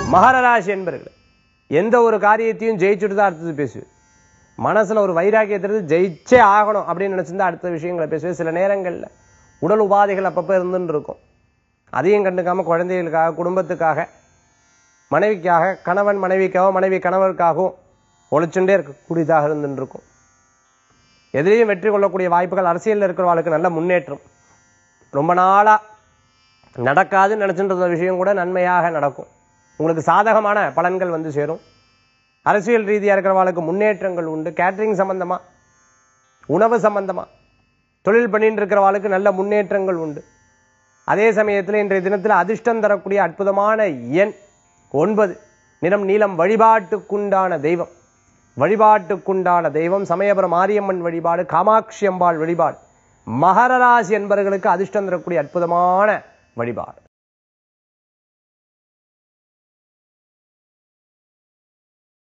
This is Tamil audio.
மகர ராசி என்பர்கள் எந்த ஒரு காரியத்தையும் ஜெயிச்சுட்டு தான் அடுத்தது பேசுவேன் மனசுல ஒரு வைராக்கியத்திற்கு ஜெயிச்சே ஆகணும் அப்படின்னு நினைச்சிருந்தா அடுத்த விஷயங்களை பேசுவேன் சில நேரங்கள்ல உடல் உபாதைகள் அப்பப்போ இருந்துன்னு இருக்கும் அதையும் கண்டுக்காம குழந்தைகளுக்காக குடும்பத்துக்காக மனைவிக்காக கணவன் மனைவிக்காகவும் மனைவி கணவருக்காகவும் ஒழிச்சுட்டே இருக்கக்கூடியதாக இருந்துட்டு இருக்கும் எதிலையும் வெற்றி கொள்ளக்கூடிய வாய்ப்புகள் அரசியலில் இருக்கிறவர்களுக்கு நல்ல முன்னேற்றம் ரொம்ப நாளா நடக்காதுன்னு நினைச்சுட்டு இருந்த விஷயம் கூட நன்மையாக நடக்கும் உங்களுக்கு சாதகமான பலன்கள் வந்து சேரும் அரசியல் ரீதியாக இருக்கிறவர்களுக்கு முன்னேற்றங்கள் உண்டு கேட்டரிங் சம்பந்தமா உணவு சம்பந்தமா தொழில் பண்ணிட்டு இருக்கிறவர்களுக்கு நல்ல முன்னேற்றங்கள் உண்டு அதே சமயத்தில் இன்றைய தினத்தில் அதிர்ஷ்டம் தரக்கூடிய அற்புதமான எண் ஒன்பது நிறம் நீலம் வழிபாட்டுக்குண்டான தெய்வம் வழிபாட்டுக்குண்டான தெய்வம் சமயபுரம் மாரியம்மன் வழிபாடு காமாட்சி அம்பாள் வழிபாடு மகர ராசி என்பவர்களுக்கு அதிர்ஷ்டம் தரக்கூடிய அற்புதமான வழிபாடு